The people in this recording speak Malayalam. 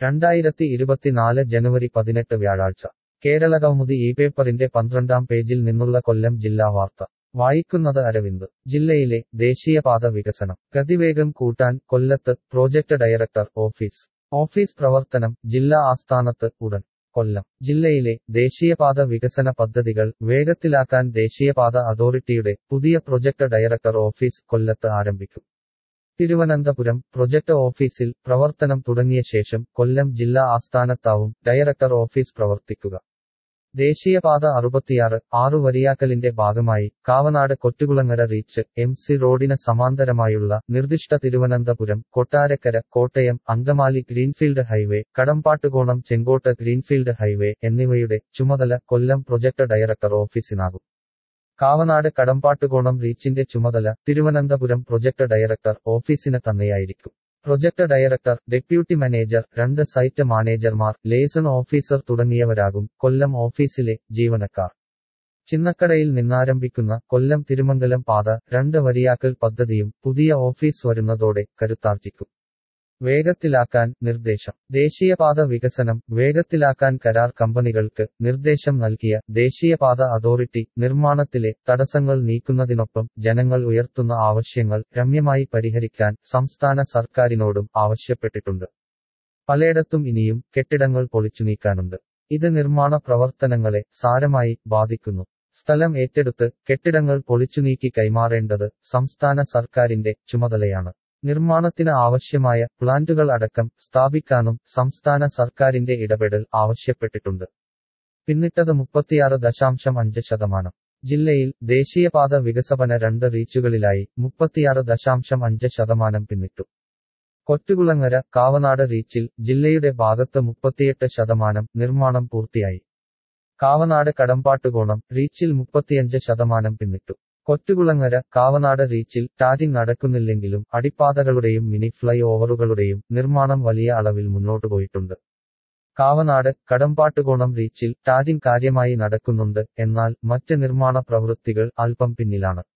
രണ്ടായിരത്തി ഇരുപത്തിനാല് ജനുവരി പതിനെട്ട് വ്യാഴാഴ്ച കേരള കൗമുദി ഈ പേപ്പറിന്റെ പന്ത്രണ്ടാം പേജിൽ നിന്നുള്ള കൊല്ലം ജില്ലാ വാർത്ത വായിക്കുന്നത് അരവിന്ദ് ജില്ലയിലെ ദേശീയപാത വികസനം ഗതിവേഗം കൂട്ടാൻ കൊല്ലത്ത് പ്രോജക്ട് ഡയറക്ടർ ഓഫീസ് ഓഫീസ് പ്രവർത്തനം ജില്ലാ ആസ്ഥാനത്ത് ഉടൻ കൊല്ലം ജില്ലയിലെ ദേശീയപാത വികസന പദ്ധതികൾ വേഗത്തിലാക്കാൻ ദേശീയപാത അതോറിറ്റിയുടെ പുതിയ പ്രൊജക്ട് ഡയറക്ടർ ഓഫീസ് കൊല്ലത്ത് ആരംഭിക്കും തിരുവനന്തപുരം പ്രൊജക്ട് ഓഫീസിൽ പ്രവർത്തനം തുടങ്ങിയ ശേഷം കൊല്ലം ജില്ലാ ആസ്ഥാനത്താവും ഡയറക്ടർ ഓഫീസ് പ്രവർത്തിക്കുക ദേശീയപാത അറുപത്തിയാറ് ആറു വരിയാക്കലിന്റെ ഭാഗമായി Kavanad Kottukulangara reach M C റോഡിന് സമാന്തരമായുള്ള നിർദ്ദിഷ്ട Thiruvananthapuram Kottarakkara Kottayam Angamaly greenfield highway Kadampattukonam Chenkottu greenfield highway എന്നിവയുടെ ചുമതല കൊല്ലം പ്രൊജക്ട് ഡയറക്ടർ ഓഫീസിനാകും കാവനാട് കടമ്പാട്ടുകോണം റീച്ചിന്റെ ചുമതല തിരുവനന്തപുരം പ്രൊജക്ട് ഡയറക്ടർ ഓഫീസിന് തന്നെയായിരിക്കും പ്രൊജക്ട് ഡയറക്ടർ ഡെപ്യൂട്ടി മാനേജർ രണ്ട് സൈറ്റ് മാനേജർമാർ ലേസൺ ഓഫീസർ തുടങ്ങിയവരാകും കൊല്ലം ഓഫീസിലെ ജീവനക്കാർ ചിന്നക്കടയിൽ നിന്നാരംഭിക്കുന്ന കൊല്ലം തിരുമംഗലം പാത രണ്ട് വരിയാക്കൽ പദ്ധതിയും പുതിയ ഓഫീസ് വരുന്നതോടെ കരുത്താർജിക്കും വേഗത്തിലാക്കാൻ നിർദ്ദേശം ദേശീയപാത വികസനം വേഗത്തിലാക്കാൻ കരാർ കമ്പനികൾക്ക് നിർദ്ദേശം നൽകിയ ദേശീയപാത അതോറിറ്റി നിർമ്മാണത്തിലെ തടസ്സങ്ങൾ നീക്കുന്നതിനൊപ്പം ജനങ്ങൾ ഉയർത്തുന്ന ആവശ്യങ്ങൾ രമ്യമായി പരിഹരിക്കാൻ സംസ്ഥാന സർക്കാരിനോടും ആവശ്യപ്പെട്ടിട്ടുണ്ട് പലയിടത്തും ഇനിയും കെട്ടിടങ്ങൾ പൊളിച്ചു നീക്കാനുണ്ട് ഇത് നിർമ്മാണ പ്രവർത്തനങ്ങളെ സാരമായി ബാധിക്കുന്നു സ്ഥലം ഏറ്റെടുത്ത് കെട്ടിടങ്ങൾ പൊളിച്ചുനീക്കി കൈമാറേണ്ടത് സംസ്ഥാന സർക്കാരിന്റെ ചുമതലയാണ് നിർമ്മാണത്തിന് ആവശ്യമായ പ്ലാന്റുകൾ അടക്കം സ്ഥാപിക്കാനും സംസ്ഥാന സർക്കാരിന്റെ ഇടപെടൽ ആവശ്യപ്പെട്ടിട്ടുണ്ട് പിന്നിട്ടത് മുപ്പത്തിയാറ് ദശാംശം അഞ്ച് ശതമാനം ജില്ലയിൽ ദേശീയപാത വികസന രണ്ട് റീച്ചുകളിലായി മുപ്പത്തിയാറ് ദശാംശം അഞ്ച് ശതമാനം പിന്നിട്ടു കൊറ്റുകുളങ്ങര കാവനാട് റീച്ചിൽ ജില്ലയുടെ ഭാഗത്ത് മുപ്പത്തിയെട്ട് ശതമാനം നിർമ്മാണം പൂർത്തിയായി കാവനാട് കടമ്പാട്ടുകോണം റീച്ചിൽ മുപ്പത്തിയഞ്ച് ശതമാനം പിന്നിട്ടു കൊറ്റുകുളങ്ങര കാവനാട് റീച്ചിൽ ടാറ്റിംഗ് നടക്കുന്നില്ലെങ്കിലും അടിപ്പാതകളുടെയും മിനി ഫ്ലൈ ഓവറുകളുടെയും നിർമ്മാണം വലിയ അളവിൽ മുന്നോട്ടു പോയിട്ടുണ്ട് കാവനാട് കടമ്പാട്ടുകോണം റീച്ചിൽ ടാറ്റിംഗ് കാര്യമായി നടക്കുന്നുണ്ട് എന്നാൽ മറ്റ് നിർമ്മാണ പ്രവൃത്തികൾ അല്പം പിന്നിലാണ്